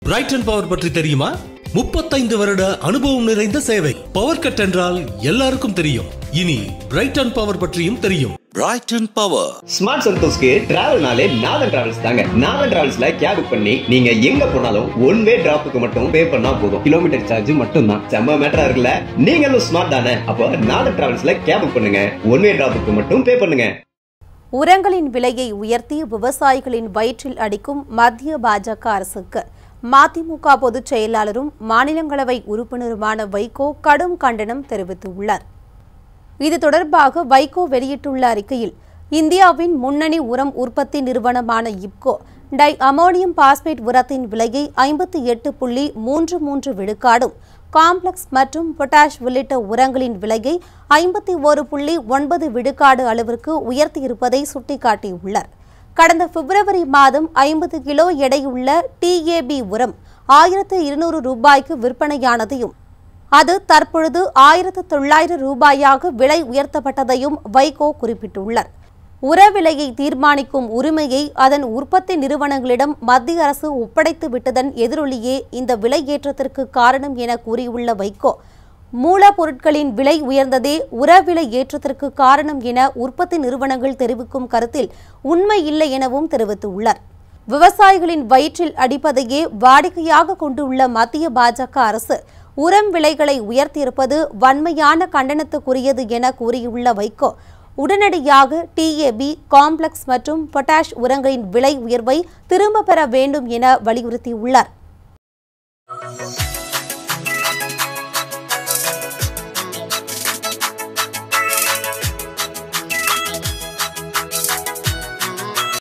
Brayton power பற்றி தெரியுமா முப்பத்தைந்து வருட அனுபவம் நிறைந்த சேவை பவர் கட் என்றால் எல்லாருக்கும் தெரியும் இனி பிரைட்டன் பவர் பற்றியும் தெரியும் Brighton Power. ஸ்மார்ட் சந்தோஷ்க்கு டிராவல்னாலே நாதன் டிராவல்ஸ் தாங்க நாதன் டிராவல்ஸ்ல கேப் புக் பண்ணி நீங்க எங்க போனாலும் ஒன் வே டிராப்புக்கு மட்டும் பே பண்ணா போதும் கிலோமீட்டர் சார்ஜ் மட்டும் தான் செம்ம மேட்டரா இருக்குல்ல நீங்களும் ஸ்மார்ட் தானே அப்போ நாதன் டிராவல்ஸ்ல கேப் புக் பண்ணுங்க ஒன் வே டிராப்புக்கு மட்டும் பே பண்ணுங்க உரங்களின் விலையை உயர்த்தி விவசாயிகளின் வயிற்றில் அடிக்கும் மத்திய பாஜக அரசுக்கு மதிமுக பொதுச் செயலாளரும் மாநிலங்களவை உறுப்பினருமான வைகோ கடும் கண்டனம் தெரிவித்துள்ளார் இது தொடர்பாக வைகோ வெளியிட்டுள்ள அறிக்கையில் இந்தியாவின் முன்னணி உரம் உற்பத்தி நிறுவனமான இப்கோ டை அமோனியம் பாஸ்பேட் உரத்தின் விலையை ஐம்பத்தி எட்டு புள்ளி மூன்று மூன்று விழுக்காடும் காம்ப்ளெக்ஸ் மற்றும் பொட்டாஷ் உள்ளிட்ட உரங்களின் விலையை ஐம்பத்தி ஒரு புள்ளி ஒன்பது விழுக்காடு அளவிற்கு உயர்த்தியிருப்பதை சுட்டிக்காட்டியுள்ளார் கடந்த பிப்ரவரி மாதம் ஐம்பது கிலோ எடையுள்ள டிஏபி உரம் ஆயிரத்து இருநூறு ரூபாய்க்கு விற்பனையானதையும் அது தற்பொழுது ஆயிரத்து தொள்ளாயிரம் ரூபாயாக விலை உயர்த்தப்பட்டதையும் வைகோ குறிப்பிட்டுள்ளார் உர விலையை தீர்மானிக்கும் உரிமையை அதன் உற்பத்தி நிறுவனங்களிடம் மத்திய அரசு ஒப்படைத்து விட்டதன் எதிரொலியே இந்த விலை ஏற்றத்திற்கு காரணம் என கூறியுள்ள வைகோ மூலப்பொருட்களின் விலை உயர்ந்ததே உர விலை ஏற்றத்திற்கு காரணம் என உற்பத்தி நிறுவனங்கள் தெரிவிக்கும் கருத்தில் உண்மை இல்லை எனவும் தெரிவித்துள்ளார் விவசாயிகளின் வயிற்றில் அடிப்பதையே வாடிக்கையாக கொண்டுள்ள மத்திய பாஜக அரசு உரம் விலைகளை உயர்த்தியிருப்பது வன்மையான கண்டனத்துக்குரியது என கூறியுள்ள வைகோ உடனடியாக டிஏபி காம்ப்ளெக்ஸ் மற்றும் பொட்டாஷ் உரங்களின் விலை உயர்வை திரும்ப பெற வேண்டும் என வலியுறுத்தியுள்ளார்